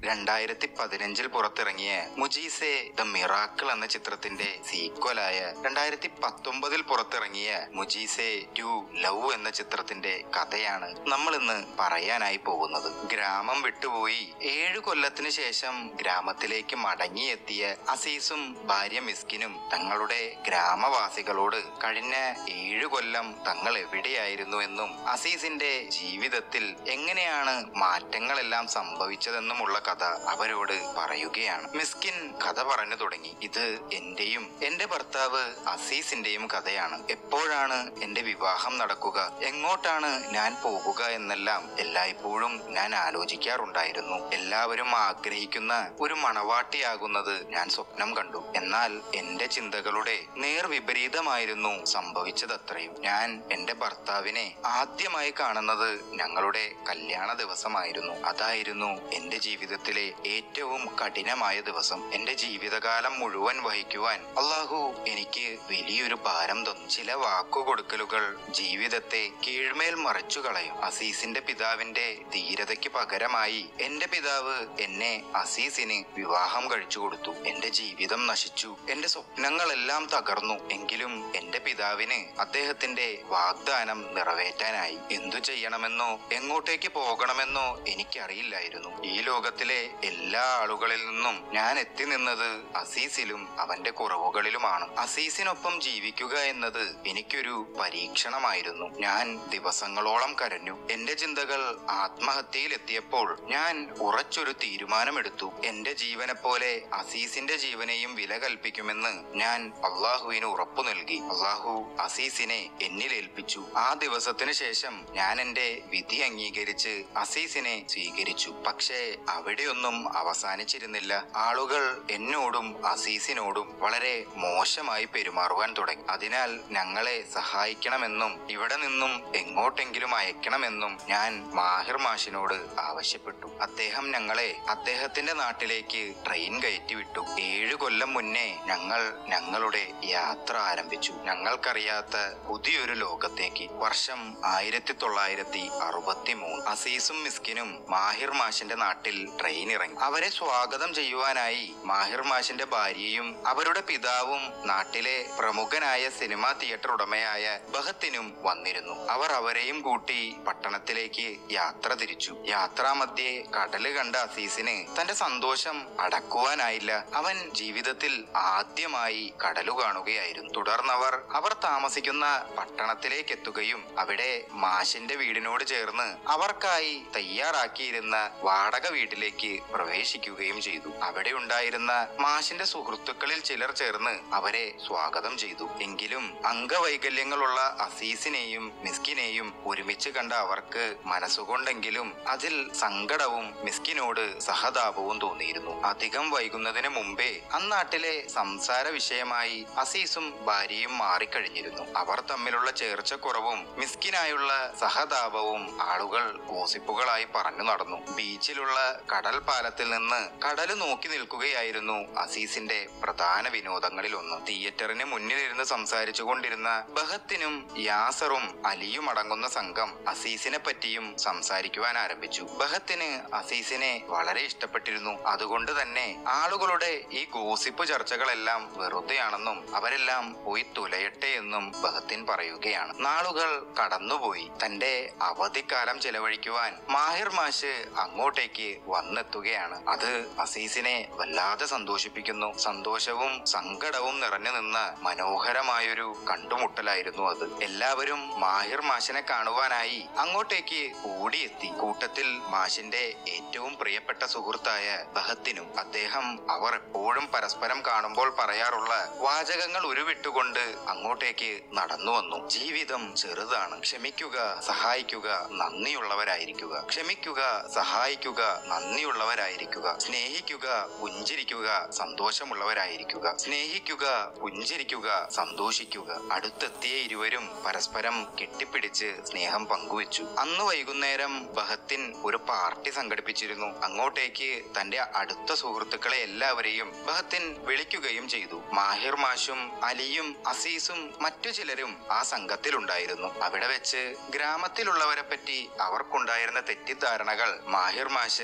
രണ്ടായിരത്തി പതിനഞ്ചിൽ പുറത്തിറങ്ങിയ മുജീസെ ദ മിറാക്കിൾ എന്ന ചിത്രത്തിന്റെ സീക്വലായ രണ്ടായിരത്തി പത്തൊമ്പതിൽ പുറത്തിറങ്ങിയ മുജീസെ ടു ലവ് എന്ന ചിത്രത്തിന്റെ കഥയാണ് നമ്മൾ ഇന്ന് പറയാനായി പോകുന്നത് ഗ്രാമം വിട്ടുപോയി ഏഴു കൊല്ലത്തിന് ശേഷം ഗ്രാമത്തിലേക്ക് മടങ്ങിയെത്തിയ അസീസും ഭാര്യ മിസ്കിനും തങ്ങളുടെ ഗ്രാമവാസികളോട് കഴിഞ്ഞ ഏഴു കൊല്ലം തങ്ങൾ എവിടെയായിരുന്നു എന്നും അസീസിന്റെ ജീവിതത്തിൽ എങ്ങനെയാണ് മാറ്റങ്ങളെല്ലാം സംഭവിച്ചതെന്നുമുള്ള കഥ അവരോട് പറയുകയാണ് മിസ്കിൻ കഥ പറഞ്ഞു തുടങ്ങി ഇത് എന്റെയും എന്റെ ഭർത്താവ് അസീസിന്റെയും കഥയാണ് എപ്പോഴാണ് എന്റെ വിവാഹം നടക്കുക എങ്ങോട്ടാണ് ഞാൻ പോകുക എന്നെല്ലാം എല്ലായ്പ്പോഴും ഞാൻ ആലോചിക്കാറുണ്ടായിരുന്നു എല്ലാവരും ആഗ്രഹിക്കുന്ന ഒരു മണവാട്ടിയാകുന്നത് ഞാൻ സ്വപ്നം കണ്ടു എന്നാൽ എന്റെ ചിന്തകളുടെ നേർവിപരീതമായിരുന്നു സംഭവിച്ചതത്രയും ഞാൻ എന്റെ ഭർത്താവിനെ ആദ്യമായി കാണുന്നത് ഞങ്ങളുടെ കല്യാണ ദിവസമായിരുന്നു അതായിരുന്നു എന്റെ ജീവിതത്തിലെ ഏറ്റവും കഠിനമായ ദിവസം എന്റെ ജീവിതകാലം മുഴുവൻ വഹിക്കുവാൻ അള്ളാഹു എനിക്ക് വലിയൊരു ഭാരം തന്നു ചില വാക്കുകൊടുക്കലുകൾ ജീവിതത്തെ കീഴ്മേൽ മറിച്ചു കളയും അസീസിന്റെ പിതാവിന്റെ ധീരതയ്ക്ക് പകരമായി എന്റെ പിതാവ് എന്നെ അസീസിന് വിവാഹം കഴിച്ചു കൊടുത്തു എന്റെ ജീവിതം നശിച്ചു എന്റെ സ്വപ്നങ്ങളെല്ലാം തകർന്നു എങ്കിലും എന്റെ പിതാവിന് അദ്ദേഹത്തിന്റെ വാഗ്ദാനം നിറവേറ്റാനായി എന്തു ചെയ്യണമെന്നോ എങ്ങോട്ടേക്ക് പോകണമെന്നോ എനിക്കറിയില്ലായിരുന്നു ഈ ലോകത്തിലെ എല്ലാ ആളുകളിൽ നിന്നും ഞാൻ എത്തി നിന്നത് അസീസിലും അവന്റെ കുറവുകളിലുമാണ് അസീസിനൊപ്പം ജീവിക്കുക എന്നത് എനിക്കൊരു പരീക്ഷണമായിരുന്നു ഞാൻ ദിവസങ്ങളോളം കരഞ്ഞു എന്റെ ചിന്തകൾ ആത്മഹത്യയിലെത്തിയപ്പോൾ ഞാൻ ഉറച്ചൊരു തീരുമാനമെടുത്തു എന്റെ ജീവനെ പോലെ അസീസിന്റെ ജീവനെയും വില കൽപ്പിക്കുമെന്ന് ഞാൻ അള്ളാഹുവിന് ഉറപ്പു നൽകി അള്ളാഹു അസീസിനെ എന്നിൽ ഏൽപ്പിച്ചു ആ ദിവസത്തിന് ശേഷം ഞാൻ എന്റെ വിധി അംഗീകരിച്ച് അസീസിനെ സ്വീകരിച്ചു പക്ഷേ അവിടെയൊന്നും അവസാനിച്ചിരുന്നില്ല ആളുകൾ എന്നോടും അസീസിനോടും വളരെ മോശമായി പെരുമാറുവാൻ തുടങ്ങി അതിനാൽ ഞങ്ങളെ സഹായിക്കണമെന്നും ഇവിടെ നിന്നും എങ്ങോട്ടെങ്കിലും അയക്കണമെന്നും ഞാൻ മാഹിർ മാഷിനോട് ആവശ്യപ്പെട്ടു അദ്ദേഹം ഞങ്ങളെ അദ്ദേഹത്തിന്റെ നാട്ടിലേക്ക് ട്രെയിൻ കയറ്റി വിട്ടു ഏഴു കൊല്ലം മുന്നേ ഞങ്ങൾ ഞങ്ങളുടെ യാത്ര ആരംഭിച്ചു ഞങ്ങൾക്കറിയാത്ത പുതിയൊരു ലോകത്തേക്ക് വർഷം ആയിരത്തി തൊള്ളായിരത്തി അറുപത്തി മൂന്ന് അസീസും മിസ്കിനും മാഹിർ മാഷിന്റെ നാട്ടിൽ ട്രെയിൻ ഇറങ്ങി അവരെ സ്വാഗതം ചെയ്യുവാനായി മാഹിർ മാഷിന്റെ ഭാര്യയും അവരുടെ പിതാവും നാട്ടിലെ പ്രമുഖനായ സിനിമാ തിയേറ്റർ ഉടമയായ ബഹത്തിനും വന്നിരുന്നു അവർ അവരെയും കൂട്ടി പട്ടണത്തിലേക്ക് യാത്ര തിരിച്ചു യാത്രാമധ്യേ കടല് കണ്ട അസീസിന് തന്റെ സന്തോഷം അടക്കുവാനായില്ല അവൻ ജീവിതത്തിൽ ആദ്യമായി കടലു കാണുകയായിരുന്നു തുടർന്നവർ അവർ താമസിക്കുന്ന പട്ടണത്തിലേക്ക് എത്തുകയും അവിടെ മാഷിന്റെ വീടിനോട് ചേർന്ന് അവർക്കായി തയ്യാറാക്കിയിരുന്ന വാടക വീട്ടിലേക്ക് പ്രവേശിക്കുകയും ചെയ്തു അവിടെ ഉണ്ടായിരുന്ന മാഷിന്റെ സുഹൃത്തുക്കളിൽ ചിലർ ചേർന്ന് അവരെ സ്വാഗതം ചെയ്തു എങ്കിലും അംഗവൈകല്യങ്ങളുള്ള അസീസിനെയും മിസ്കിനെയും ഒരുമിച്ച് കണ്ട അവർക്ക് മനസ്സുകൊണ്ടെങ്കിലും അതിൽ സങ്കടവും മിസ്കിനോട് സഹതാപവും തോന്നിയിരുന്നു അധികം വൈകുന്നതിന് മുമ്പേ അന്നാട്ടിലെ സംസാര വിഷയമായി അസീസും ഭാര്യയും മാറിക്കഴിഞ്ഞിരുന്നു അവർ തമ്മിലുള്ള ചേർച്ചക്കുറവും മിസ്കിനായുള്ള സഹതാപവും ആളുകൾ ഗോസിപ്പുകളായി പറഞ്ഞു നടന്നു ബീച്ചിലുള്ള കടൽ പാലത്തിൽ നിന്ന് കടല് നോക്കി നിൽക്കുകയായിരുന്നു അസീസിന്റെ പ്രധാന വിനോദങ്ങളിൽ ഒന്ന് തിയേറ്ററിന് മുന്നിലിരുന്ന് സംസാരിച്ചു കൊണ്ടിരുന്ന ബഹത്തിനും യാസറും അലിയും അടങ്ങുന്ന സംഘം അസീസിനെ പറ്റിയും സംസാരിക്കുവാൻ ആരംഭിച്ചു ബഹത്തിന് അസീസിനെ വളരെ ഇഷ്ടപ്പെട്ടിരുന്നു അതുകൊണ്ട് തന്നെ ആളുകളുടെ ഈ ഗോസിപ്പ് ചർച്ചകളെല്ലാം വെറുതെയാണെന്നും അവരെല്ലാം പോയി തുലയട്ടെ എന്നും ബഹത്തിൻ പറയുകയാണ് നാളുകൾ കടന്നുപോയി തന്റെ അവധിക്കാലം ചെലവഴിക്കുവാൻ മാഹിർ മാഷ് അങ്ങോട്ടേക്ക് വന്നെത്തുകയാണ് അത് അസീസിനെ വല്ലാതെ സന്തോഷിപ്പിക്കുന്നു സന്തോഷവും സങ്കടവും നിറഞ്ഞു നിന്ന മനോഹരമായൊരു കണ്ടുമുട്ടലായിരുന്നു അത് എല്ലാവരും മാഹിർ മാഷിനെ കാണുവാനായി അങ്ങോട്ടേക്ക് ഓടിയെത്തി കൂട്ടത്തിൽ മാഷിന്റെ ഏറ്റവും പ്രിയപ്പെട്ട സുഹൃത്തായ ബഹത്തിനും അദ്ദേഹം അവർ എപ്പോഴും പരസ്പരം കാണുമ്പോൾ പറയാറുള്ള വാചകങ്ങൾ ഉരുവിട്ടുകൊണ്ട് അങ്ങോട്ടേക്ക് നടന്നു വന്നു ജീവിതം ചെറുതാണ് ക്ഷമിക്കുക സഹായിക്കുക നന്ദിയുള്ളവരായിരിക്കുക ക്ഷമിക്കുക സഹായിക്കുക നന്ദിയുള്ളവരായിരിക്കുക സ്നേഹിക്കുക പുഞ്ചിരിക്കുക സന്തോഷമുള്ളവരായിരിക്കുക സ്നേഹിക്കുക പുഞ്ചിരിക്കുക സന്തോഷിക്കുക അടുത്തെത്തിയ ഇരുവരും പരസ്പരം കെട്ടിപ്പിടിച്ച് സ്നേഹം പങ്കുവച്ചു അന്ന് വൈകുന്നേരം ബഹത്തിൻ ഒരു പാർട്ടി സംഘടിപ്പിച്ചിരുന്നു അങ്ങോട്ടേക്ക് തന്റെ അടുത്ത സുഹൃത്തുക്കളെ എല്ലാവരെയും ബഹത്തിൻ വിളിക്കുകയും ചെയ്തു മാഹിർ മാഷും അലിയും അസീസും മറ്റു ചിലരും ആ സംഘത്തിലുണ്ടായിരുന്നു അവിടെ വെച്ച് ഗ്രാമത്തിലുള്ളവരെ പറ്റി അവർക്കുണ്ടായിരുന്ന തെറ്റിദ്ധാരണകൾ മാഹിർ മാഷ് തിരുത്തി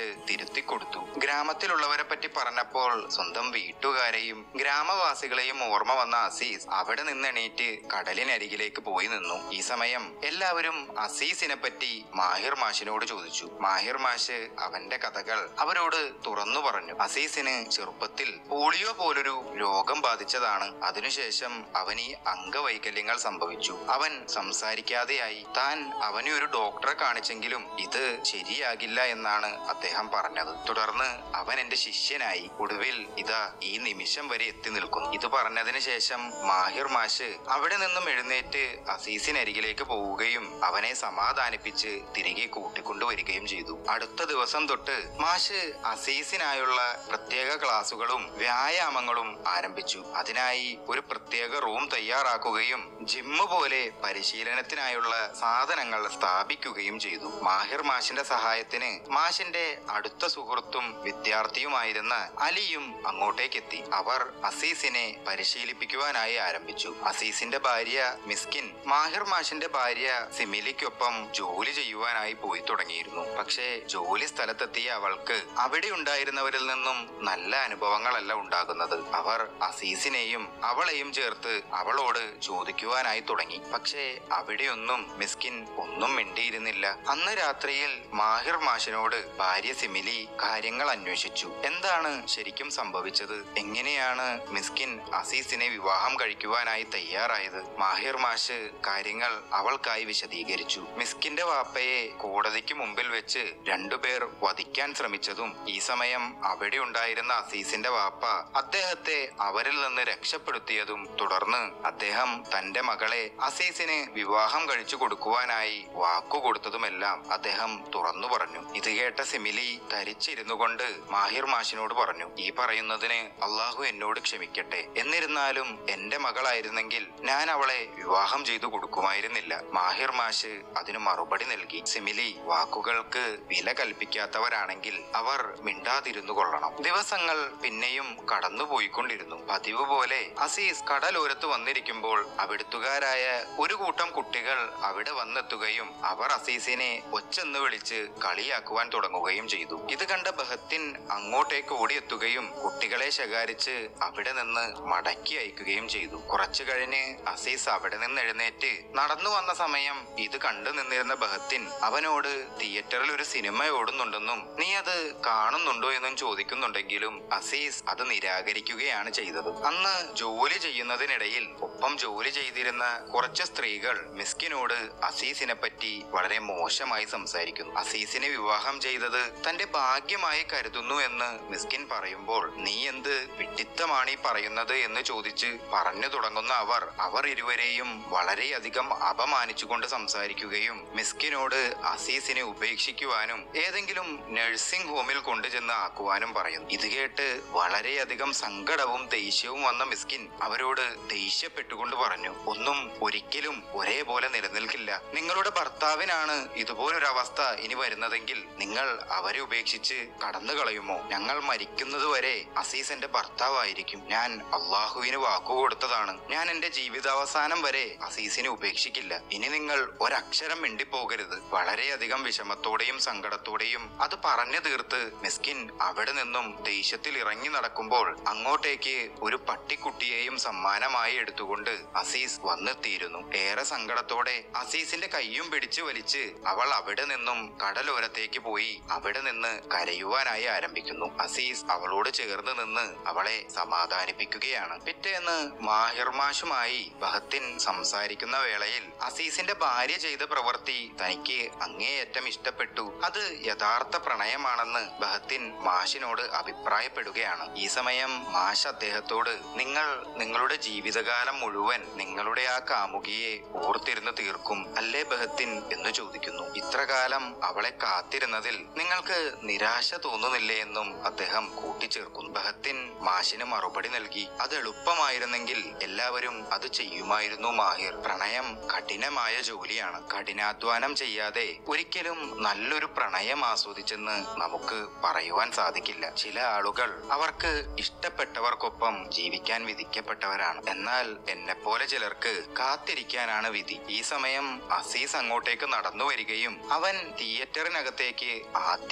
എത്തിക്കൊടുത്തു ഗ്രാമത്തിലുള്ളവരെ പറ്റി പറഞ്ഞപ്പോൾ സ്വന്തം വീട്ടുകാരെയും ഗ്രാമവാസികളെയും ഓർമ്മ വന്ന അസീസ് അവിടെ നിന്ന് എണീറ്റ് കടലിനരികിലേക്ക് പോയി നിന്നു ഈ സമയം എല്ലാവരും അസീസിനെ പറ്റി മാഹിർ മാഷിനോട് ചോദിച്ചു മാഹിർ മാഷ് അവന്റെ കഥകൾ അവരോട് തുറന്നു പറഞ്ഞു അസീസിന് ചെറുപ്പത്തിൽ പോളിയോ പോലൊരു രോഗം ബാധിച്ചതാണ് അതിനുശേഷം അവന് ഈ അംഗവൈകല്യങ്ങൾ സംഭവിച്ചു അവൻ സംസാരിക്കാതെയായി താൻ അവനെ ഒരു ഡോക്ടറെ കാണിച്ചെങ്കിലും ഇത് ശരിയാകില്ല എന്നാണ് അദ്ദേഹം പറഞ്ഞത് തുടർന്ന് അവൻ എന്റെ ശിഷ്യനായി ഒടുവിൽ ഇതാ ഈ നിമിഷം വരെ എത്തി നിൽക്കുന്നു ഇത് പറഞ്ഞതിന് ശേഷം മാഹിർ മാഷ് അവിടെ നിന്നും എഴുന്നേറ്റ് അസീസിനരികിലേക്ക് പോവുകയും അവനെ സമാധാനിപ്പിച്ച് തിരികെ കൂട്ടിക്കൊണ്ടുവരികയും ചെയ്തു അടുത്ത ദിവസം തൊട്ട് മാഷ് അസീസിനായുള്ള പ്രത്യേക ക്ലാസുകളും വ്യായാമങ്ങളും ആരംഭിച്ചു അതിനായി ഒരു പ്രത്യേക റൂം തയ്യാറാക്കുകയും ജിമ്മ് പോലെ പരിശീലനത്തിനായുള്ള സാധനങ്ങൾ സ്ഥാപിക്കുകയും ചെയ്തു മാഹിർ മാഷിന്റെ സഹായത്തിന് മാഷിന്റെ അടുത്ത സുഹൃത്തും വിദ്യാർത്ഥിയുമായിരുന്ന അലിയും അങ്ങോട്ടേക്കെത്തി അവർ അസീസിനെ പരിശീലിപ്പിക്കുവാനായി ആരംഭിച്ചു അസീസിന്റെ ഭാര്യ മിസ്കിൻ മാഹിർ മാഷിന്റെ ഭാര്യ സിമിലിക്കൊപ്പം ജോലി ചെയ്യുവാനായി പോയി തുടങ്ങിയിരുന്നു പക്ഷേ ജോലി സ്ഥലത്തെത്തിയ അവൾക്ക് അവിടെ ഉണ്ടായിരുന്നവരിൽ നിന്നും നല്ല അനുഭവങ്ങളല്ല ഉണ്ടാകുന്നത് അവർ അസീസിനെയും അവളെയും ചേർത്ത് അവളോട് ചോദിക്കുവാനായി തുടങ്ങി പക്ഷേ അവിടെയൊന്നും മിസ്കിൻ ഒന്നും മിണ്ടിയിരുന്നില്ല അന്ന് രാത്രിയിൽ മാഹിർ മാഷിനോട് ഭാര്യ സിമിലി കാര്യങ്ങൾ അന്വേഷിച്ചു എന്താണ് ശരിക്കും സംഭവിച്ചത് എങ്ങനെയാണ് മിസ്കിൻ അസീസിനെ വിവാഹം കഴിക്കുവാനായി തയ്യാറായത് മാഹിർ മാഷ് കാര്യങ്ങൾ അവൾക്കായി വിശദീകരിച്ചു മിസ്കിന്റെ വാപ്പയെ കോടതിക്ക് മുമ്പിൽ വെച്ച് രണ്ടുപേർ വധിക്കാൻ ശ്രമിച്ചതും ഈ സമയം അവിടെ ഉണ്ടായിരുന്ന അസീസിന്റെ വാപ്പ അദ്ദേഹത്തെ അവരിൽ നിന്ന് രക്ഷപ്പെടുത്തിയതും തുടർന്ന് അദ്ദേഹം തന്റെ മകളെ അസീസിന് വിവാഹം കഴിച്ചു കൊടുക്കുവാനായി വാക്കുകൊടുത്തതുമെല്ലാം അദ്ദേഹം തുറന്നു പറഞ്ഞു ഇത് കേട്ട സിമിലി ധരിച്ചിരുന്നു കൊണ്ട് മാഹിർ മാഷിനോട് പറഞ്ഞു ഈ പറയുന്നതിന് അള്ളാഹു എന്നോട് ക്ഷമിക്കട്ടെ എന്നിരുന്നാലും എന്റെ മകളായിരുന്നെങ്കിൽ ഞാൻ അവളെ വിവാഹം ചെയ്തു കൊടുക്കുമായിരുന്നില്ല മാഹിർ മാഷ് അതിന് മറുപടി നൽകി സിമിലി വാക്കുകൾക്ക് വില കൽപ്പിക്കാത്തവരാണെങ്കിൽ അവർ മിണ്ടാതിരുന്നു കൊള്ളണം ദിവസങ്ങൾ പിന്നെയും കടന്നുപോയിക്കൊണ്ടിരുന്നു പതിവ് പോലെ അസീസ് കടലോരത്ത് വന്നിരിക്കുമ്പോൾ അവിടുത്തുകാരായ ഒരു കൂട്ടം കുട്ടികൾ അവിടെ വന്നെത്തുകയും അവർ അസീസിനെ ഒച്ചെന്ന് വിളിച്ച് കളിയാക്കുവാൻ തുടങ്ങുകയും ചെയ്തു ഇത് കണ്ട ബഹത്തിൻ അങ്ങോട്ടേക്ക് ഓടിയെത്തുകയും കുട്ടികളെ ശകാരിച്ച് അവിടെ നിന്ന് മടക്കി അയക്കുകയും ചെയ്തു കുറച്ചു കഴിഞ്ഞ് അസീസ് അവിടെ നിന്ന് എഴുന്നേറ്റ് നടന്നു വന്ന സമയം ഇത് കണ്ടു നിന്നിരുന്ന ബഹത്തിൻ അവനോട് തിയേറ്ററിൽ ഒരു സിനിമ ഓടുന്നുണ്ടെന്നും നീ അത് കാണുന്നുണ്ടോ എന്നും ചോദിക്കുന്നുണ്ടെങ്കിലും അസീസ് അത് നിരാകരിക്കുകയാണ് ചെയ്തത് അന്ന് ജോലി ചെയ്യുന്നതിനിടയിൽ ഒപ്പം ജോലി ചെയ്തിരുന്ന കുറച്ച് സ്ത്രീകൾ മിസ്കിനോട് അസീസിനെ പറ്റി വളരെ മോശമായി സംസാരിക്കുന്നു അസീസിനെ വിവാഹം ചെയ്തത് തന്റെ ഭാഗ്യമായി കരുതുന്നു എന്ന് മിസ്കിൻ പറയുമ്പോൾ നീ എന്ത് വിഡിത്തമാണ് ഈ പറയുന്നത് എന്ന് ചോദിച്ച് പറഞ്ഞു തുടങ്ങുന്ന അവർ അവർ ഇരുവരെയും വളരെയധികം അപമാനിച്ചുകൊണ്ട് സംസാരിക്കുകയും മിസ്കിനോട് അസീസിനെ ഉപേക്ഷിക്കുവാനും ഏതെങ്കിലും നഴ്സിംഗ് ഹോമിൽ കൊണ്ടുചെന്ന് ആക്കുവാനും പറയുന്നു ഇത് കേട്ട് വളരെയധികം സങ്കടവും ദേഷ്യവും വന്ന മിസ്കിൻ അവരോട് ദേഷ്യപ്പെട്ടുകൊണ്ട് പറഞ്ഞു ഒന്നും ഒരിക്കലും ഒരേപോലെ നിലനിൽക്കില്ല നിങ്ങളുടെ ഭർത്താവിനാണ് ഇതുപോലൊരു അവസ്ഥ ഇനി വരുന്നതെങ്കിൽ നിങ്ങൾ അവരെ ഉപേക്ഷിച്ച് കടന്നു കളയുമോ ഞങ്ങൾ മരിക്കുന്നതുവരെ അസീസ് എന്റെ ഭർത്താവായിരിക്കും ഞാൻ അള്ളാഹുവിന് വാക്കുകൊടുത്തതാണ് ഞാൻ എന്റെ ജീവിതാവസാനം വരെ അസീസിനെ ഉപേക്ഷിക്കില്ല ഇനി നിങ്ങൾ ഒരക്ഷരം മിണ്ടിപ്പോകരുത് വളരെയധികം വിഷമത്തോടെയും സങ്കടത്തോടെയും അത് പറഞ്ഞു തീർത്ത് മിസ്കിൻ അവിടെ നിന്നും ദേഷ്യത്തിൽ ഇറങ്ങി നടക്കുമ്പോൾ അങ്ങോട്ടേക്ക് ഒരു പട്ടിക്കുട്ടിയെയും സമ്മാനമായി എടുത്തുകൊണ്ട് അസീസ് വന്നെത്തിയിരുന്നു ഏറെ സങ്കടത്തോടെ അസീസിന്റെ കൈയും പിടിച്ചു വലിച്ച് അവൾ അവിടെ നിന്നും കടലോരത്തേക്ക് പോയി അവിടെ നിന്ന് കരയുവാനായി ആരംഭിക്കുന്നു അസീസ് അവളോട് ചേർന്ന് നിന്ന് അവളെ സമാധാനിപ്പിക്കുകയാണ് പിറ്റേന്ന് മാഹിർമാഷുമായി ബഹത്തിൻ സംസാരിക്കുന്ന വേളയിൽ അസീസിന്റെ ഭാര്യ ചെയ്ത പ്രവൃത്തി തനിക്ക് അങ്ങേയറ്റം ഇഷ്ടപ്പെട്ടു അത് യഥാർത്ഥ പ്രണയമാണെന്ന് ബഹത്തിൻ മാഷിനോട് അഭിപ്രായപ്പെടുകയാണ് ഈ സമയം മാഷ് അദ്ദേഹത്തോട് നിങ്ങൾ നിങ്ങളുടെ ജീവിതകാലം മുഴുവൻ നിങ്ങളുടെ ആ കാമുകിയെ ഓർത്തിരുന്ന് തീർക്കും അല്ലേ ബഹത്തിൻ എന്ന് ചോദിക്കുന്നു ഇത്രകാലം അവളെ കാത്തിരുന്നതിൽ നിങ്ങൾക്ക് നിരാശ തോന്നുന്നില്ലേ എന്നും അദ്ദേഹം കൂട്ടിച്ചേർക്കുന്നു ബഹത്തിൻ മാഷിന് മറുപടി നൽകി അത് എളുപ്പമായിരുന്നെങ്കിൽ എല്ലാവരും അത് ചെയ്യുമായിരുന്നു മാഹിർ പ്രണയം കഠിനമായ ജോലിയാണ് കഠിനാധ്വാനം ചെയ്യാതെ ഒരിക്കലും നല്ലൊരു പ്രണയം ആസ്വദിച്ചെന്ന് നമുക്ക് പറയുവാൻ സാധിക്കില്ല ചില ആളുകൾ അവർക്ക് ഇഷ്ടപ്പെട്ടവർക്കൊപ്പം ജീവിക്കാൻ വിധിക്കപ്പെട്ടവരാണ് എന്നാൽ എന്നെ പോലെ ചിലർക്ക് കാത്തിരിക്കാനാണ് വിധി ഈ സമയം അസീസ് അങ്ങോട്ടേക്ക് നടന്നു വരികയും അവൻ തിയേറ്ററിനകത്തേക്ക് ആദ്യമായി പ്രവേശിച്ചു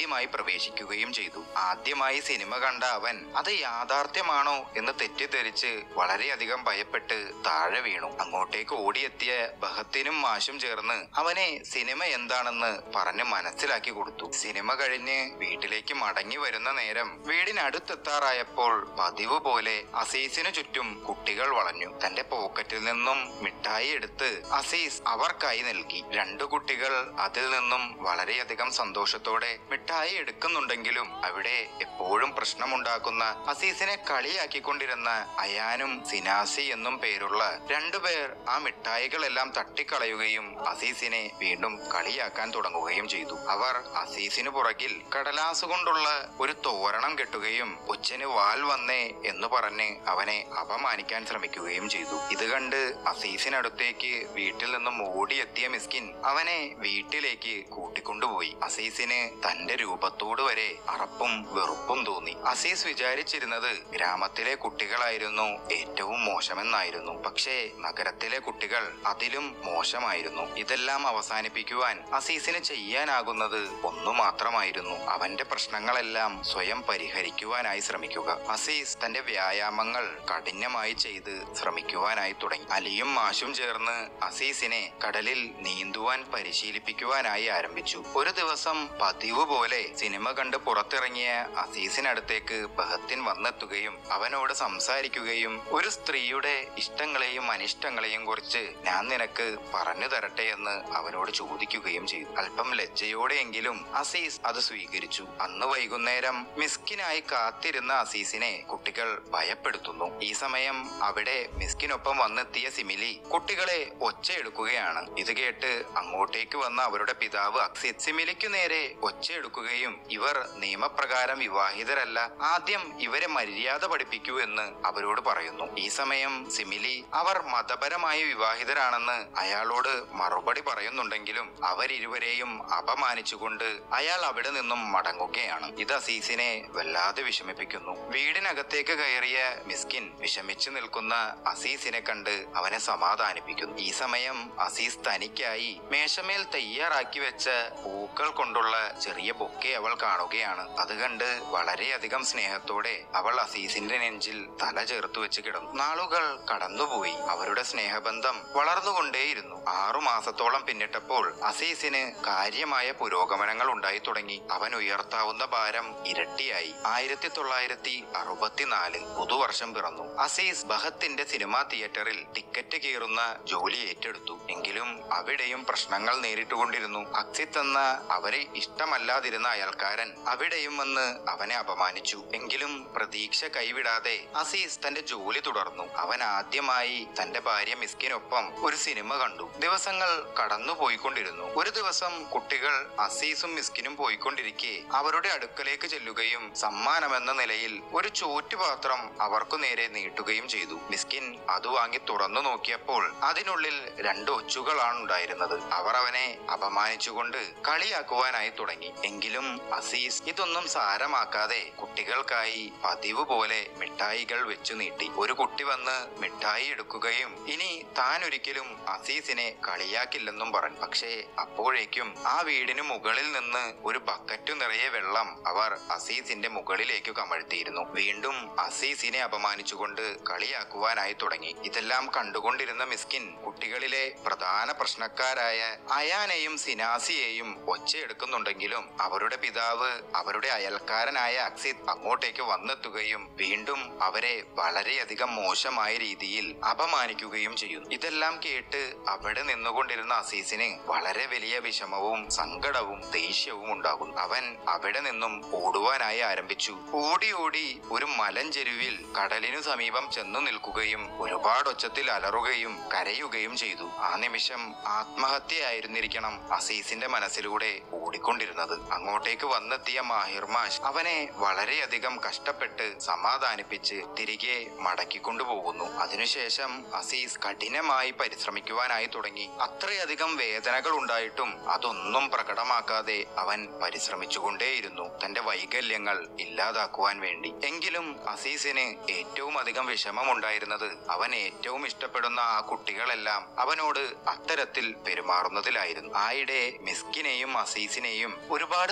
പ്രവേശിക്കുകയും ചെയ്തു ആദ്യമായി സിനിമ കണ്ട അവൻ അത് യാഥാർത്ഥ്യമാണോ എന്ന് തെറ്റിദ്ധരിച്ച് വളരെയധികം ഭയപ്പെട്ട് താഴെ വീണു അങ്ങോട്ടേക്ക് ഓടിയെത്തിയ ബഹത്തിനും മാഷും ചേർന്ന് അവനെ സിനിമ എന്താണെന്ന് പറഞ്ഞ് മനസ്സിലാക്കി കൊടുത്തു സിനിമ കഴിഞ്ഞ് വീട്ടിലേക്ക് മടങ്ങി വരുന്ന നേരം വീടിനടുത്തെത്താറായപ്പോൾ പതിവ് പോലെ അസീസിനു ചുറ്റും കുട്ടികൾ വളഞ്ഞു തന്റെ പോക്കറ്റിൽ നിന്നും മിഠായി എടുത്ത് അസീസ് അവർക്കായി നൽകി രണ്ടു കുട്ടികൾ അതിൽ നിന്നും വളരെയധികം സന്തോഷത്തോടെ മിഠായി എടുക്കുന്നുണ്ടെങ്കിലും അവിടെ എപ്പോഴും പ്രശ്നമുണ്ടാക്കുന്ന അസീസിനെ കളിയാക്കിക്കൊണ്ടിരുന്ന അയാനും സിനാസി എന്നും പേരുള്ള രണ്ടുപേർ ആ മിഠായികളെല്ലാം തട്ടിക്കളയുകയും അസീസിനെ വീണ്ടും കളിയാക്കാൻ തുടങ്ങുകയും ചെയ്തു അവർ അസീസിനു പുറകിൽ കടലാസ് കൊണ്ടുള്ള ഒരു തോരണം കെട്ടുകയും കൊച്ചിന് വാൽ വന്നേ എന്ന് പറഞ്ഞ് അവനെ അപമാനിക്കാൻ ശ്രമിക്കുകയും ചെയ്തു ഇത് കണ്ട് അസീസിനടുത്തേക്ക് വീട്ടിൽ നിന്നും ഓടിയെത്തിയ മിസ്കിൻ അവനെ വീട്ടിലേക്ക് കൂട്ടിക്കൊണ്ടുപോയി അസീസിന് തന്റെ രൂപത്തോട് വരെ അറപ്പും വെറുപ്പും തോന്നി അസീസ് വിചാരിച്ചിരുന്നത് ഗ്രാമത്തിലെ കുട്ടികളായിരുന്നു ഏറ്റവും മോശമെന്നായിരുന്നു പക്ഷേ നഗരത്തിലെ കുട്ടികൾ അതിലും മോശമായിരുന്നു ഇതെല്ലാം അവസാനിപ്പിക്കുവാൻ അസീസിന് ചെയ്യാനാകുന്നത് ഒന്നു മാത്രമായിരുന്നു അവന്റെ പ്രശ്നങ്ങളെല്ലാം സ്വയം പരിഹരിക്കുവാനായി ശ്രമിക്കുക അസീസ് തന്റെ വ്യായാമങ്ങൾ കഠിനമായി ചെയ്ത് ശ്രമിക്കുവാനായി തുടങ്ങി അലിയും മാഷും ചേർന്ന് അസീസിനെ കടലിൽ നീന്തുവാൻ പരിശീലിപ്പിക്കുവാനായി ആരംഭിച്ചു ഒരു ദിവസം പതിവ് പോലെ സിനിമ കണ്ട് പുറത്തിറങ്ങിയ അസീസിനടുത്തേക്ക് ബഹത്തിൻ വന്നെത്തുകയും അവനോട് സംസാരിക്കുകയും ഒരു സ്ത്രീയുടെ ഇഷ്ടങ്ങളെയും അനിഷ്ടങ്ങളെയും കുറിച്ച് ഞാൻ നിനക്ക് പറഞ്ഞു തരട്ടെ എന്ന് അവനോട് ചോദിക്കുകയും ചെയ്തു അല്പം ലജ്ജയോടെയെങ്കിലും അസീസ് അത് സ്വീകരിച്ചു അന്ന് വൈകുന്നേരം മിസ്കിനായി കാത്തിരുന്ന അസീസിനെ കുട്ടികൾ ഭയപ്പെടുത്തുന്നു ഈ സമയം അവിടെ മിസ്കിനൊപ്പം വന്നെത്തിയ സിമിലി കുട്ടികളെ ഒച്ചയെടുക്കുകയാണ് ഇത് കേട്ട് അങ്ങോട്ടേക്ക് വന്ന അവരുടെ പിതാവ് അക്സിത് സിമിലിക്കു നേരെ ഒച്ചയെടുക്കുകയും ഇവർ നിയമപ്രകാരം വിവാഹിതരല്ല ആദ്യം ഇവരെ മര്യാദ പഠിപ്പിക്കൂ എന്ന് അവരോട് പറയുന്നു ഈ സമയം സിമിലി അവർ മതപരമായ വിവാഹിതരാണെന്ന് അയാളോട് മറുപടി പറയുന്നുണ്ടെങ്കിലും അവരിരുവരെയും അപമാനിച്ചുകൊണ്ട് അയാൾ അവിടെ നിന്നും മടങ്ങുകയാണ് ഇത് അസീസിനെ വല്ലാതെ വിഷമിപ്പിക്കുന്നു വീടിനകത്തേക്ക് കയറിയ മിസ്കിൻ വിഷമിച്ചു നിൽക്കുന്ന അസീസിനെ കണ്ട് അവനെ സമാധാനിപ്പിക്കുന്നു ഈ സമയം അസീസ് തനിക്കായി മേശമേൽ തയ്യാറാക്കി വെച്ച പൂക്കൾ കൊണ്ടുള്ള ചെറിയ ബൊക്കെ അവൾ കാണുകയാണ് അത് കണ്ട് വളരെയധികം സ്നേഹത്തോടെ അവൾ അസീസിന്റെ നെഞ്ചിൽ തല ചേർത്ത് വെച്ച് കിടന്നു നാളുകൾ കടന്നുപോയി അവരുടെ സ്നേഹബന്ധം വളർന്നുകൊണ്ടേയിരുന്നു ആറു മാസത്തോളം പിന്നിട്ടപ്പോൾ അസീസിന് കാര്യമായ പുരോഗമനങ്ങൾ ഉണ്ടായി തുടങ്ങി അവൻ ഉയർത്താവുന്ന ഭാരം ഇരട്ടിയായി ആയിരത്തി തൊള്ളായിരത്തി അറുപത്തിനാലിൽ പുതുവർഷം പിറന്നു അസീസ് ബഹത്തിന്റെ സിനിമാ തിയേറ്ററിൽ ടിക്കറ്റ് കീറുന്ന ജോലി ഏറ്റെടുത്തു എങ്കിലും അവിടെയും പ്രശ്നങ്ങൾ നേരിട്ടുകൊണ്ടിരുന്നു അക്സിത്ത് എന്ന അവരെ ഇഷ്ടമല്ലാതിരുന്ന അയൽക്കാരൻ അവിടെയും വന്ന് അവനെ അപമാനിച്ചു എങ്കിലും പ്രതീക്ഷ കൈവിടാതെ അസീസ് തന്റെ ജോലി തുടർന്നു അവൻ ആദ്യമായി തന്റെ ഭാര്യ മിസ്കിനൊപ്പം ഒരു സിനിമ കണ്ടു ദിവസങ്ങൾ കടന്നുപോയിക്കൊണ്ടിരുന്നു ഒരു ദിവസം കുട്ടികൾ അസീസും മിസ്കിനും പോയിക്കൊണ്ടിരിക്കെ അവരുടെ അടുക്കലേക്ക് ചെല്ലുകയും സമ്മാനമെന്ന നിലയിൽ ഒരു ചോറ്റുപാത്രം അവർക്കു നേരെ നീട്ടുകയും ചെയ്തു മിസ്കിൻ അത് വാങ്ങി തുറന്നു നോക്കിയപ്പോൾ അതിനുള്ളിൽ രണ്ട് ഒച്ചുകളാണ് ഉണ്ടായിരുന്നത് അവർ അവനെ അപമാനിച്ചുകൊണ്ട് കളിയാക്കുവാനായി തുടങ്ങി എങ്കിലും അസീസ് ഇതൊന്നും സാരമാക്കാതെ കുട്ടികൾക്കായി പതിവ് പോലെ മിഠായികൾ വെച്ചു നീട്ടി ഒരു കുട്ടി വന്ന് മിഠായി എടുക്കുകയും ഇനി താൻ ഒരിക്കലും അസീസിനെ കളിയാക്കില്ലെന്നും പറഞ്ഞു പക്ഷേ അപ്പോഴേക്കും ആ വീടിന് മുകളിൽ നിന്ന് ഒരു ബക്കറ്റു നിറയെ വെള്ളം അവർ അസീസിന്റെ മുകളിലേക്ക് കമഴ്ത്തിയിരുന്നു വീണ്ടും അസീസിനെ അപമാനിച്ചുകൊണ്ട് കളിയാക്കുവാനായി തുടങ്ങി ഇതെല്ലാം കണ്ടുകൊണ്ടിരുന്ന മിസ്കിൻ കുട്ടികളിലെ പ്രധാന പ്രശ്നക്കാരായ അയാനെയും സിനാസിയെയും ഒച്ചയെടുക്കുന്നുണ്ടെങ്കിലും അവരുടെ പിതാവ് അവരുടെ അയൽക്കാരനായ അക്സിത് അങ്ങോട്ടേക്ക് വന്നെത്തുകയും വീണ്ടും അവരെ വളരെയധികം മോശമായ രീതിയിൽ അപമാനിക്കുകയും ചെയ്യുന്നു ഇതെല്ലാം കേട്ട് അവിടെ നിന്നുകൊണ്ടിരുന്ന അസീസിന് വളരെ വലിയ വിഷമവും സങ്കടവും ദേഷ്യവും ഉണ്ടാകുന്നു അവൻ അവിടെ നിന്നും ഓടുവാനായി ആരംഭിച്ചു ഓടി ഓടി ഒരു മലഞ്ചെരുവിൽ കടലിനു സമീപം ചെന്നു നിൽക്കുകയും ഒരുപാട് ഒച്ചത്തിൽ അലറുകയും കരയുകയും ചെയ്തു ആ നിമിഷം ആത്മഹത്യയായിരുന്നിരിക്കണം അസീസിന്റെ മനസ്സിലൂടെ ഓടിക്കൊണ്ടിരുന്നത് അങ്ങോട്ടേക്ക് വന്നെത്തിയ മാഹിർ മാഷ് അവനെ വളരെയധികം കഷ്ടപ്പെട്ട് സമാധാനിപ്പിച്ച് തിരികെ മടക്കിക്കൊണ്ടുപോകുന്നു അതിനുശേഷം അസീസ് കഠിനമായി പരിശ്രമിക്കുവാനായി തുടങ്ങി അത്രയധികം വേദനകൾ ഉണ്ടായിട്ടും അതൊന്നും പ്രകടമാക്കാതെ അവൻ പരിശ്രമിച്ചുകൊണ്ടേയിരുന്നു തന്റെ വൈകല്യങ്ങൾ ഇല്ലാതാക്കുവാൻ വേണ്ടി എങ്കിലും അസീസിന് ഏറ്റവും അധികം വിഷമമുണ്ടായിരുന്നത് അവൻ ഏറ്റവും ഇഷ്ടപ്പെടുന്ന ആ കുട്ടികളെല്ലാം അവനോട് അത്തരത്തിൽ പെരുമാറുന്നതിലായിരുന്നു ആയിടെ മിസ്കിനെയും അസീസിനെയും ഒരുപാട്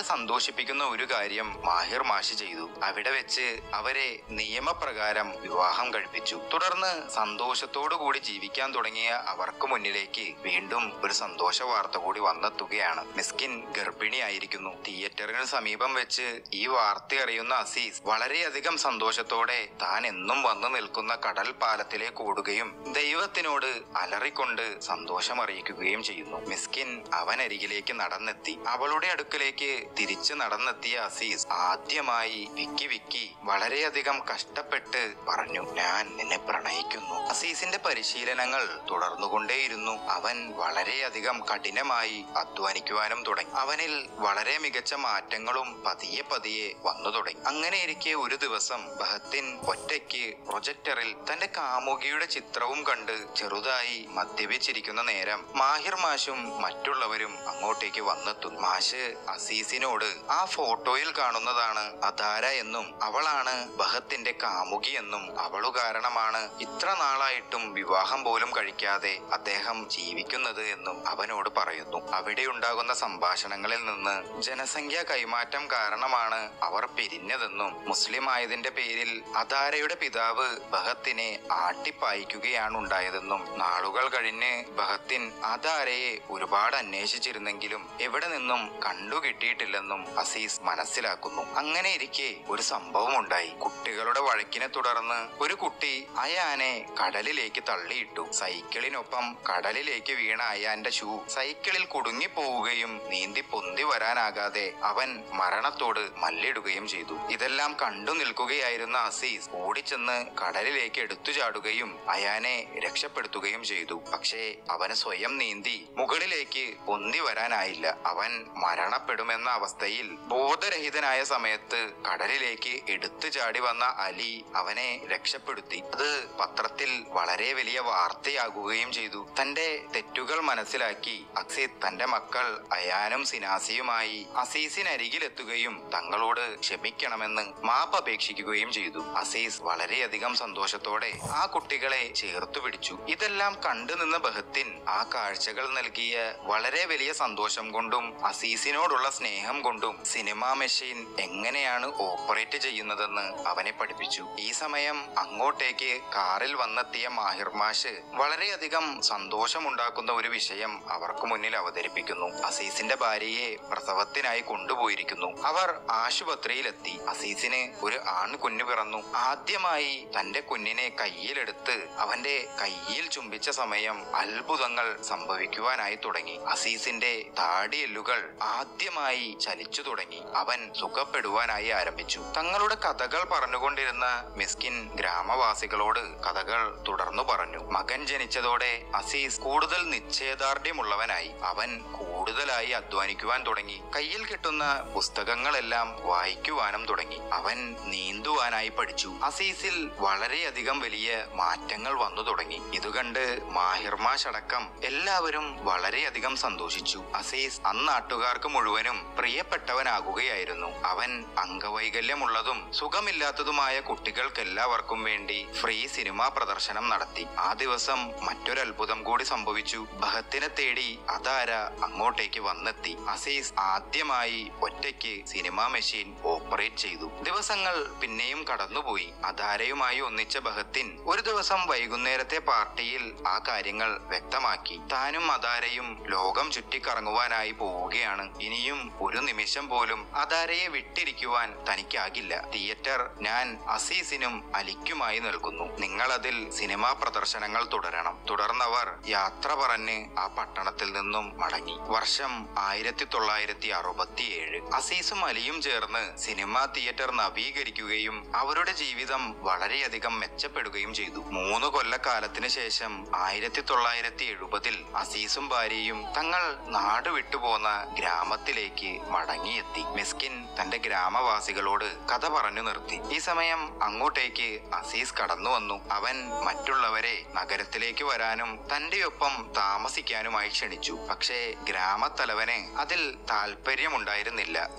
സന്തോഷിപ്പിക്കുന്ന ഒരു കാര്യം മാഹിർ മാഷി ചെയ്തു അവിടെ വെച്ച് അവരെ നിയമപ്രകാരം വിവാഹം കഴിപ്പിച്ചു തുടർന്ന് സന്തോഷത്തോടു കൂടി ജീവിക്കാൻ തുടങ്ങിയ അവർക്ക് മുന്നിലേക്ക് വീണ്ടും ഒരു സന്തോഷ വാർത്ത കൂടി വന്നെത്തുകയാണ് മിസ്കിൻ ഗർഭിണിയായിരിക്കുന്നു തിയേറ്ററിന് സമീപം വെച്ച് ഈ വാർത്ത അറിയുന്ന അസീസ് വളരെയധികം സന്തോഷത്തോടെ താൻ എന്നും വന്നു നിൽക്കുന്ന കടൽ പാലത്തിലേക്ക് ഓടുകയും ദൈവത്തിനോട് അലറിക്കൊണ്ട് സന്തോഷം അറിയിക്കുകയും ചെയ്യുന്നു മിസ്കിൻ അവനരികിലേക്ക് നടന്നെത്തി അവളുടെ അടുക്കലേക്ക് തിരിച്ചു നടന്നെത്തിയ അസീസ് ആദ്യമായി വിക്കി വിക്കി വളരെയധികം കഷ്ടപ്പെട്ട് പറഞ്ഞു ഞാൻ നിന്നെ പ്രണയിക്കുന്നു അസീസിന്റെ പരിശീലനങ്ങൾ തുടർന്നുകൊണ്ടേയിരുന്നു അവൻ വളരെയധികം കഠിനമായി അധ്വാനിക്കുവാനും തുടങ്ങി അവനിൽ വളരെ മികച്ച മാറ്റങ്ങളും പതിയെ പതിയെ വന്നു തുടങ്ങി അങ്ങനെയിരിക്കെ ഒരു ദിവസം ബഹത്തിൻ ഒറ്റയ്ക്ക് പ്രൊജക്ടറിൽ തന്റെ കാമുകിയുടെ ചിത്രവും കണ്ട് ചെറുതായി മദ്യപിച്ചിരിക്കുന്ന നേരം മാഹിർ മാഷും മറ്റുള്ളവരും അങ്ങോട്ടേക്ക് വന്നെത്തുന്നു മാഷ് അസീസിനോട് ആ ഫോട്ടോയിൽ കാണുന്നതാണ് അധാര എന്നും അവളാണ് ബഹത്തിന്റെ കാമുകി എന്നും അവളു കാരണമാണ് ഇത്ര നാളായിട്ടും വിവാഹം പോലും കഴിക്കാതെ അദ്ദേഹം ജീവിക്കുന്നത് എന്നും അവനോട് പറയുന്നു അവിടെ ഉണ്ടാകുന്ന സംഭാഷണങ്ങളിൽ നിന്ന് ജനസംഖ്യാ കൈമാറ്റം കാരണമാണ് അവർ പിരിഞ്ഞതെന്നും മുസ്ലിം ആയതിന്റെ പേരിൽ അധാരയുടെ പിതാവ് ബഹത്തിനെ ആട്ടിപ്പായിക്കുകയാണ് ഉണ്ടായതെന്നും നാളുകൾ കഴിഞ്ഞ് ബഹത്തിൻ അധാരയെ ഒരുപാട് അന്വേഷിച്ചിരുന്നെങ്കിലും എവിടെ നിന്നും കണ്ടുകിട്ടിയിട്ടില്ലെന്നും അസീസ് മനസ്സിലാക്കുന്നു അങ്ങനെ ഇരിക്കെ ഒരു സംഭവം ഉണ്ടായി കുട്ടികളുടെ വഴക്കിനെ തുടർന്ന് ഒരു കുട്ടി അയാനെ കടലിലേക്ക് തള്ളിയിട്ടു സൈക്കിളിനൊപ്പം കടലിലേക്ക് വീണ അയാന്റെ ഷൂ സൈക്കിളിൽ കുടുങ്ങി പോവുകയും നീന്തി പൊന്തി വരാനാകാതെ അവൻ മരണത്തോട് മല്ലിടുകയും ചെയ്തു ഇതെല്ലാം കണ്ടു നിൽക്കുകയായിരുന്ന അസീസ് ഓടിച്ചെന്ന് കടലിലേക്ക് എടുത്തു ചാടുകയും അയാനെ രക്ഷപ്പെടുത്തുകയും ചെയ്തു പക്ഷേ അവന് സ്വയം നീന്തി മുകളിലേക്ക് പൊന്തി വരാനായില്ല അവൻ മരണപ്പെടുമെന്ന അവസ്ഥയിൽ ബോധരഹിതനായ സമയത്ത് കടലിലേക്ക് എടുത്തു ചാടി വന്ന അലി അവനെ രക്ഷപ്പെടുത്തി അത് പത്രത്തിൽ വളരെ വലിയ വാർത്തയാകുകയും ചെയ്തു തന്റെ തെറ്റുകൾ മനസ്സിലാക്കി അക്സിത് തന്റെ മക്കൾ അയാനും സിനാസിയുമായി അസീസിനരികിലെത്തുകയും തങ്ങളോട് ക്ഷമിക്കണമെന്ന് മാപ്പ് അപേക്ഷിക്കുകയും ചെയ്തു അസീസ് വളരെയധികം സന്തോഷത്തോടെ ആ കുട്ടികളെ ചേർത്തു പിടിച്ചു ഇതെല്ലാം കണ്ടു നിന്ന ബഹത്തിൻ ആ കാഴ്ചകൾ നൽകിയ വളരെ വലിയ സന്തോഷം കൊണ്ടും അസീസിനോടുള്ള സ്നേഹം കൊണ്ടും സിനിമാ മെഷീൻ എങ്ങനെയാണ് ഓപ്പറേറ്റ് ചെയ്യുന്നതെന്ന് അവനെ പഠിപ്പിച്ചു ഈ സമയം അങ്ങോട്ടേക്ക് കാറിൽ വന്നെത്തിയ മാഹിർ മാഷ് വളരെയധികം സന്തോഷമുണ്ടാക്കുന്ന ഒരു വിഷയം അവർക്ക് മുന്നിൽ അവതരിപ്പിക്കുന്നു അസീസിന്റെ ഭാര്യയെ പ്രസവത്തിനായി കൊണ്ടുപോയിരിക്കുന്നു അവർ ആശുപത്രിയിലെത്തി അസീസിന് ഒരു ആൺകുഞ്ഞു പിറന്നു ആദ്യമായി തന്റെ കുഞ്ഞിനെ കയ്യിലെടുത്ത് അവന്റെ കയ്യിൽ ചുംബിച്ച സമയം അത്ഭുതങ്ങൾ സംഭവിക്കുവാനായി തുടങ്ങി അസീസിന്റെ താടിയെല്ലുകൾ ആദ്യമായി ചലിച്ചു തുടങ്ങി അവൻ സുഖപ്പെടുവാനായി ആരംഭിച്ചു തങ്ങളുടെ കഥകൾ പറഞ്ഞുകൊണ്ടിരുന്ന മിസ്കിൻ ഗ്രാമവാസികളോട് കഥകൾ തുടർന്നു പറഞ്ഞു മകൻ ജനിച്ചതോടെ അസീസ് കൂടുതൽ നിശ്ചയദാർഢ്യമുള്ളവനായി അവൻ കൂടുതലായി അധ്വാനിക്കുവാൻ തുടങ്ങി കയ്യിൽ കിട്ടുന്ന പുസ്തകങ്ങളെല്ലാം വായിക്കുവാനും തുടങ്ങി അവൻ നീന്തുവാനായി പഠിച്ചു അസീസിൽ വളരെയധികം വലിയ മാറ്റങ്ങൾ വന്നു തുടങ്ങി ഇതുകണ്ട് മാഹിർമാഷ് അടക്കം എല്ലാവരും വളരെയധികം സന്തോഷിച്ചു അസീസ് അന്നാട്ടുകാർക്ക് മുഴുവനും പ്രിയപ്പെട്ടവനാകുകയായിരുന്നു അവൻ അംഗവൈകല്യമുള്ളതും സുഖമില്ലാത്തതുമായ കുട്ടികൾക്കെല്ലാവർക്കും വേണ്ടി ഫ്രീ സിനിമാ പ്രദർശനം നടത്തി ആ ദിവസം മറ്റൊരു അത്ഭുതം കൂടി സംഭവിച്ചു ബഹത്തിനെ തേടി അതാര അങ്ങോട്ടേക്ക് വന്നെത്തി അസീസ് ആദ്യമായി ഒറ്റയ്ക്ക് സിനിമാ മെഷീൻ ഓപ്പറേറ്റ് ചെയ്തു ദിവസങ്ങൾ പിന്നെയും കടന്നുപോയി അധാരയുമായി ഒന്നിച്ച ബഹത്തിൻ ഒരു ദിവസം വൈകുന്നേരത്തെ പാർട്ടിയിൽ ആ കാര്യങ്ങൾ വ്യക്തമാക്കി താനും അധാരയും ലോകം ചുറ്റിക്കറങ്ങുവാനായി പോവുകയാണ് ഇനിയും ഒരു നിമിഷം പോലും അധാരയെ വിട്ടിരിക്കുവാൻ തനിക്കാകില്ല തിയേറ്റർ ഞാൻ അസീസിനും അലിക്കുമായി നൽകുന്നു നിങ്ങൾ അതിൽ സിനിമാ പ്രദർശനങ്ങൾ തുടരണം തുടർന്നവർ യാത്ര പറഞ്ഞ് ആ പട്ടണത്തിൽ നിന്നും മടങ്ങി വർഷം ആയിരത്തി തൊള്ളായിരത്തി അറുപത്തിയേഴ് അസീസും അലിയും ചേർന്ന് സിനിമാ തിയേറ്റർ നവീകരിക്കുകയും അവരുടെ ജീവിതം വളരെയധികം മെച്ചപ്പെടുകയും ചെയ്തു മൂന്ന് കൊല്ലക്കാലത്തിന് ശേഷം ആയിരത്തി തൊള്ളായിരത്തി എഴുപതിൽ അസീസും ഭാര്യയും തങ്ങൾ നാട് വിട്ടുപോന്ന ഗ്രാമത്തിലേക്ക് മടങ്ങിയെത്തി മിസ്കിൻ തന്റെ ഗ്രാമവാസികളോട് കഥ പറഞ്ഞു നിർത്തി ഈ സമയം അങ്ങോട്ടേക്ക് അസീസ് കടന്നു വന്നു അവൻ മറ്റുള്ളവരെ നഗരത്തിലേക്ക് വരാനും തന്റെ ഒപ്പം താമസിക്കാനുമായി ക്ഷണിച്ചു പക്ഷേ ഗ്രാമത്തലവന് അതിൽ താല്പര്യമുണ്ടായിരുന്നില്ല എങ്കിലും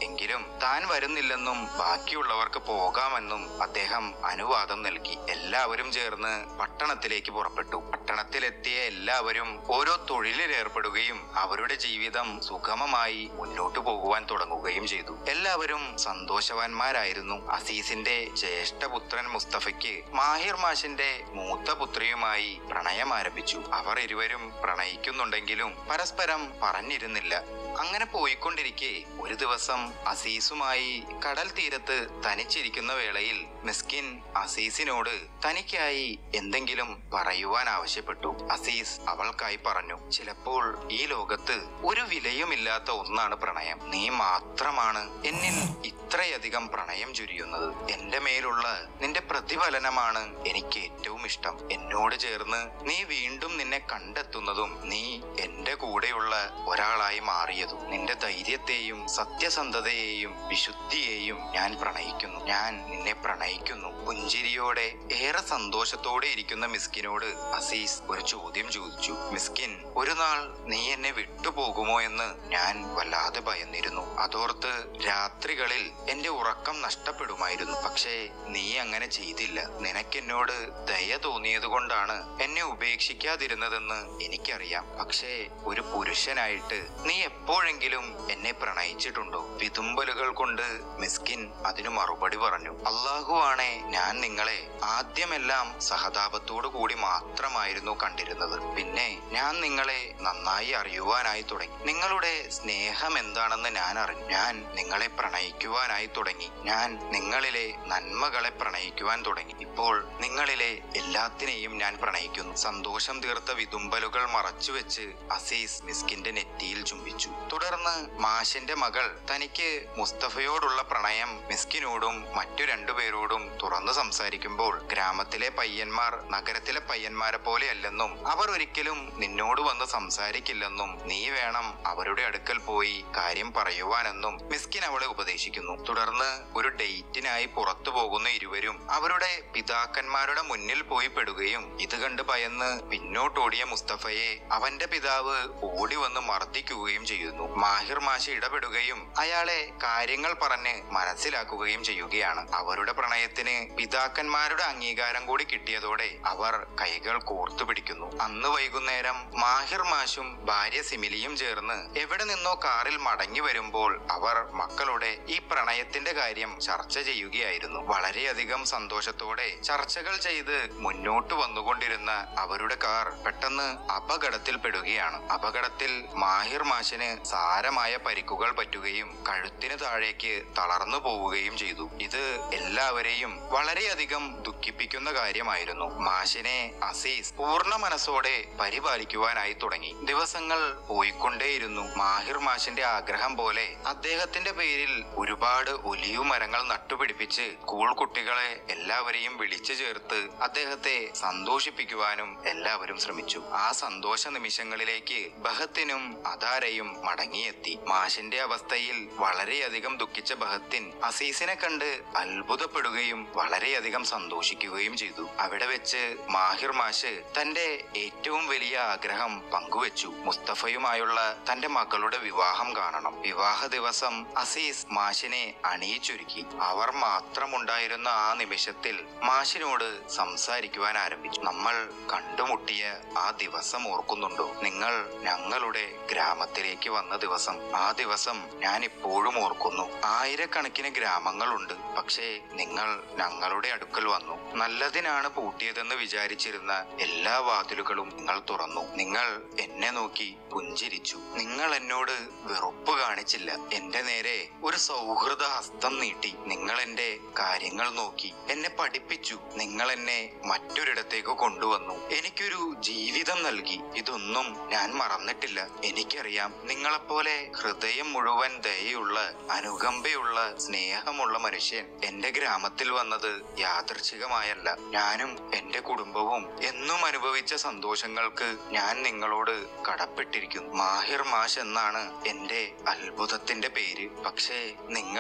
താൻ വരുന്നില്ലെന്നും ബാക്കിയുള്ളവർക്ക് പോകാമെന്നും അദ്ദേഹം അനുവാദം നൽകി എല്ലാവരും ചേർന്ന് പട്ടണത്തിലേക്ക് പുറപ്പെട്ടു പട്ടണത്തിലെത്തിയ എല്ലാവരും ഓരോ തൊഴിലിൽ ഏർപ്പെടുകയും അവരുടെ ജീവിതം സുഗമമായി മുന്നോട്ടു പോകുവാൻ തുടങ്ങുകയും ചെയ്തു എല്ലാവരും സന്തോഷവാന്മാരായിരുന്നു അസീസിന്റെ ജ്യേഷ്ഠപുത്രൻ മുസ്തഫയ്ക്ക് മാഹിർ മാഷിന്റെ മൂത്ത പുത്രിയുമായി പ്രണയം ആരംഭിച്ചു അവർ ഇരുവരും പ്രണയിക്കുന്നുണ്ടെങ്കിലും പരസ്പരം പറഞ്ഞിരുന്നില്ല അങ്ങനെ പോയിക്കൊണ്ടിരിക്കെ ഒരു ദിവസം അസീസുമായി കടൽ തീരത്ത് തനിച്ചിരിക്കുന്ന വേളയിൽ മിസ്കിൻ അസീസിനോട് തനിക്കായി എന്തെങ്കിലും പറയുവാൻ ആവശ്യപ്പെട്ടു അസീസ് അവൾക്കായി പറഞ്ഞു ചിലപ്പോൾ ഈ ലോകത്ത് ഒരു വിലയുമില്ലാത്ത ഒന്നാണ് പ്രണയം നീ മാത്രമാണ് എന്നിൽ ഇത്രയധികം പ്രണയം ചുരിയുന്നത് എന്റെ മേലുള്ള നിന്റെ പ്രതിഫലനമാണ് എനിക്ക് ഏറ്റവും ഇഷ്ടം എന്നോട് ചേർന്ന് നീ വീണ്ടും നിന്നെ കണ്ടെത്തുന്നതും നീ എന്റെ കൂടെയുള്ള ഒരാളായി മാറിയതും നിന്റെ ധൈര്യത്തെയും സത്യസന്ധതയെയും വിശുദ്ധിയെയും ഞാൻ പ്രണയിക്കുന്നു ഞാൻ നിന്നെ പ്രണയിക്കുന്നു പുഞ്ചിരിയോടെ ഏറെ സന്തോഷത്തോടെ ഇരിക്കുന്ന മിസ്കിനോട് അസീസ് ഒരു ചോദ്യം ചോദിച്ചു മിസ്കിൻ ഒരു നാൾ നീ എന്നെ വിട്ടുപോകുമോ എന്ന് ഞാൻ വല്ലാതെ ഭയന്നിരുന്നു അതോർത്ത് രാത്രികളിൽ എന്റെ ഉറക്കം നഷ്ടപ്പെടുമായിരുന്നു പക്ഷേ നീ അങ്ങനെ ചെയ്തില്ല നിനക്കെന്നോട് ദയ തോന്നിയത് കൊണ്ടാണ് എന്നെ ഉപേക്ഷിക്കാതിരുന്നതെന്ന് എനിക്കറിയാം പക്ഷേ ഒരു പുരുഷനായിട്ട് നീ എപ്പോഴെങ്കിലും എന്നെ പ്രണയിച്ചിട്ടുണ്ടോ വിതുമ്പലുകൾ കൊണ്ട് മിസ്കിൻ അതിനു മറുപടി പറഞ്ഞു അള്ളാഹു ആണേ ഞാൻ നിങ്ങളെ ആദ്യമെല്ലാം സഹതാപത്തോടു കൂടി മാത്രമായിരുന്നു കണ്ടിരുന്നത് പിന്നെ ഞാൻ നിങ്ങളെ നന്നായി അറിയുവാനായി തുടങ്ങി നിങ്ങളുടെ സ്നേഹം എന്താണെന്ന് ഞാൻ അറിഞ്ഞു ഞാൻ നിങ്ങളെ പ്രണയിക്കുവാനായി തുടങ്ങി ഞാൻ നിങ്ങളിലെ നന്മകളെ പ്രണയിക്കുവാൻ തുടങ്ങി ഇപ്പോൾ നിങ്ങളിലെ എല്ലാത്തിനെയും ഞാൻ പ്രണയിക്കുന്നു സന്തോഷം തീർത്ത വിതുമ്പലുകൾ മറച്ചുവെച്ച് അസീസ് മിസ്കിന്റെ നെറ്റിയിൽ ചുംബിച്ചു തുടർന്ന് മാഷിന്റെ മകൾ തനിക്ക് മുസ്തഫയോടുള്ള പ്രണയം മിസ്കിനോടും മറ്റു രണ്ടുപേരോടും തുറന്നു സംസാരിക്കുമ്പോൾ ഗ്രാമത്തിലെ പയ്യന്മാർ നഗരത്തിലെ പയ്യന്മാരെ പോലെയല്ലെന്നും അവർ ഒരിക്കലും നിന്നോട് വന്ന് സംസാരിക്കില്ലെന്നും നീ വേണം അവരുടെ അടുക്കൽ പോയി കാര്യം പറയുവാനെന്നും മിസ്കിൻ അവളെ ഉപദേശിക്കുന്നു തുടർന്ന് ഒരു ഡേറ്റിനായി പുറത്തു പോകുന്ന ഇരുവരും അവരുടെ പിതാക്കന്മാരുടെ മുന്നിൽ പോയി പെടുകയും ഇത് കണ്ട് ഭയന്ന് പിന്നോട്ടോടിയ മുസ്തഫയെ അവന്റെ പിതാവ് ഓടി വന്ന് മർദ്ദിക്കുകയും ചെയ്യുന്നു മാഹിർ മാഷി ഇടപെടുകയും അയാളെ കാര്യങ്ങൾ പറഞ്ഞ് മനസ്സിലാക്കുകയും ചെയ്യുകയാണ് അവരുടെ പ്രണയത്തിന് പിതാക്കന്മാരുടെ അംഗീകാരം കൂടി കിട്ടിയതോടെ അവർ കൈകൾ കോർത്തു പിടിക്കുന്നു അന്ന് വൈകുന്നേരം മാഹിർ മാഷും ഭാര്യ സിമിലിയും ചേർന്ന് എവിടെ നിന്നോ കാറിൽ മടങ്ങി വരുമ്പോൾ അവർ മക്കളുടെ ഈ പ്രണയത്തിന്റെ കാര്യം ചർച്ച ചെയ്യുകയായിരുന്നു വളരെയധികം സന്തോഷത്തോടെ ചർച്ചകൾ ചെയ്ത് മുന്നോട്ട് വന്നുകൊണ്ടിരുന്ന അവരുടെ കാർ പെട്ടെന്ന് അപകടത്തിൽ പെടുകയാണ് അപകടത്തിൽ മാഹിർ മാഷിന് സാരമായ പരിക്കുകൾ പറ്റുകയും കഴുത്തിന് താഴേക്ക് തളർന്നു പോവുകയും ചെയ്തു ഇത് എല്ലാവരെയും വളരെയധികം ദുഃഖിപ്പിക്കുന്ന കാര്യമായിരുന്നു മാഷിനെ അസീസ് പൂർണ്ണ മനസ്സോടെ പരിപാലിക്കുവാനായി തുടങ്ങി ദിവസങ്ങൾ പോയിക്കൊണ്ടേയിരുന്നു മാഹിർ മാഷിന്റെ ആഗ്രഹം പോലെ അദ്ദേഹത്തിന്റെ പേരിൽ ഒരുപാട് ഒലിയു മരങ്ങൾ നട്ടുപിടിപ്പിച്ച് സ്കൂൾ കുട്ടികളെ എല്ലാവരെയും വിളിച്ചു ചേർത്ത് അദ്ദേഹത്തെ സന്തോഷിപ്പിക്കുവാനും എല്ലാവരും ശ്രമിച്ചു ആ സന്തോഷ നിമിഷങ്ങളിലേക്ക് ബഹത്തിനും അതാരയും മടങ്ങിയെത്തി മാഷിന്റെ അവസ്ഥയിൽ വളരെയധികം ദുഃഖിച്ച ബഹത്തിൻ അസീസിനെ കണ്ട് അത്ഭുതപ്പെടുകയും വളരെയധികം സന്തോഷിക്കുകയും ചെയ്തു അവിടെ വെച്ച് മാഹിർ മാഷ് തന്റെ ഏറ്റവും വലിയ ആഗ്രഹം പങ്കുവച്ചു മുസ്തഫയുമായുള്ള തന്റെ മകളുടെ വിവാഹം കാണണം വിവാഹ ദിവസം അസീസ് മാഷിനെ അണിയിച്ചൊരുക്കി അവർ മാത്രമുണ്ടായിരുന്ന ആ നിമിഷത്തിൽ മാഷിനോട് സംസാരിക്കുവാൻ ആരംഭിച്ചു നമ്മൾ കണ്ടുമുട്ടിയ ആ ദിവസം ഓർക്കുന്നുണ്ടോ നിങ്ങൾ ഞങ്ങളുടെ ഗ്രാമത്തിലേക്ക് വന്ന ദിവസം ആ ദിവസം ഞാൻ ഇപ്പോഴും ഓർക്കുന്നു ആയിരക്കണക്കിന് ഗ്രാമങ്ങളുണ്ട് പക്ഷേ നിങ്ങൾ ഞങ്ങളുടെ അടുക്കൽ വന്നു നല്ലതിനാണ് പൂട്ടിയതെന്ന് വിചാരിച്ചിരുന്ന എല്ലാ വാതിലുകളും നിങ്ങൾ തുറന്നു നിങ്ങൾ എന്നെ നോക്കി പുഞ്ചിരിച്ചു നിങ്ങൾ എന്നോട് വെറുപ്പ് കാണിച്ചില്ല എന്റെ നേരെ ഒരു സൗഹൃദ ഹസ്തം നീട്ടി നിങ്ങൾ എന്റെ കാര്യങ്ങൾ നോക്കി എന്നെ പഠിപ്പിച്ചു നിങ്ങൾ എന്നെ മറ്റൊരിടത്തേക്ക് കൊണ്ടുവന്നു എനിക്കൊരു ജീവിതം നൽകി ഇതൊന്നും ഞാൻ മറന്നിട്ടില്ല എനിക്കറിയാം നിങ്ങളെപ്പോലെ ഹൃദയം മുഴുവൻ ദയയുള്ള അനുകമ്പയുള്ള സ്നേഹമുള്ള മനുഷ്യൻ എന്റെ ഗ്രാമത്തിൽ വന്നത് യാദൃച്ഛികമായല്ല ഞാനും എന്റെ കുടുംബവും എന്നും അനുഭവിച്ച സന്തോഷങ്ങൾക്ക് ഞാൻ നിങ്ങളോട് കടപ്പെട്ടിരിക്കുന്നു മാഹിർ മാഷ് എന്നാണ് എന്റെ അത്ഭുതത്തിന്റെ പേര് പക്ഷേ നിങ്ങൾ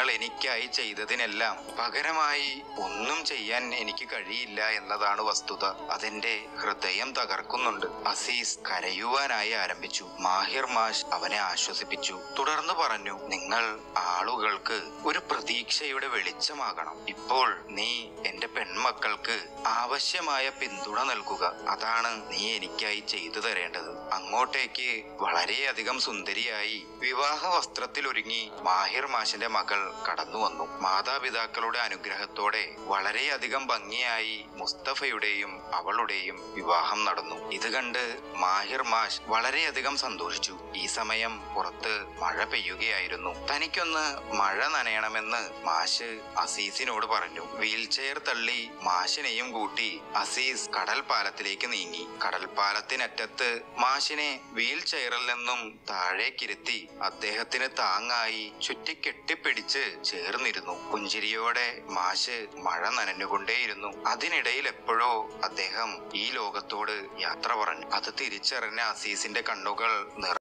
നിങ്ങൾ എനിക്കായി ചെയ്തതിനെല്ലാം പകരമായി ഒന്നും ചെയ്യാൻ എനിക്ക് കഴിയില്ല എന്നതാണ് വസ്തുത അതെന്റെ ഹൃദയം തകർക്കുന്നുണ്ട് അസീസ് കരയുവാനായി ആരംഭിച്ചു മാഹിർ മാഷ് അവനെ ആശ്വസിപ്പിച്ചു തുടർന്ന് പറഞ്ഞു നിങ്ങൾ ആളുകൾക്ക് ഒരു പ്രതീക്ഷയുടെ വെളിച്ചമാകണം ഇപ്പോൾ നീ എന്റെ പെൺമക്കൾക്ക് ആവശ്യമായ പിന്തുണ നൽകുക അതാണ് നീ എനിക്കായി ചെയ്തു തരേണ്ടത് അങ്ങോട്ടേക്ക് വളരെയധികം സുന്ദരിയായി വിവാഹ വസ്ത്രത്തിൽ ഒരുങ്ങി മാഹിർ മാഷിന്റെ മകൾ കടന്നു വന്നു മാതാപിതാക്കളുടെ അനുഗ്രഹത്തോടെ വളരെയധികം ഭംഗിയായി മുസ്തഫയുടെയും അവളുടെയും വിവാഹം നടന്നു ഇത് കണ്ട് മാഹിർ മാഷ് വളരെയധികം സന്തോഷിച്ചു ഈ സമയം പുറത്ത് മഴ പെയ്യുകയായിരുന്നു തനിക്കൊന്ന് മഴ നനയണമെന്ന് മാഷ് അസീസിനോട് പറഞ്ഞു വീൽ ചെയർ തള്ളി മാഷിനെയും കൂട്ടി അസീസ് കടൽ പാലത്തിലേക്ക് നീങ്ങി കടൽ പാലത്തിനറ്റത്ത് മാഷിനെ വീൽ ചെയറിൽ നിന്നും താഴേക്കിരുത്തി അദ്ദേഹത്തിന് താങ്ങായി ചുറ്റി കെട്ടിപ്പിടിച്ച് ചേർന്നിരുന്നു പുഞ്ചിരിയോടെ മാഷ് മഴ നനഞ്ഞുകൊണ്ടേയിരുന്നു അതിനിടയിൽ എപ്പോഴോ അദ്ദേഹം ഈ ലോകത്തോട് യാത്ര പറഞ്ഞു അത് തിരിച്ചറിഞ്ഞ അസീസിന്റെ കണ്ണുകൾ നിറ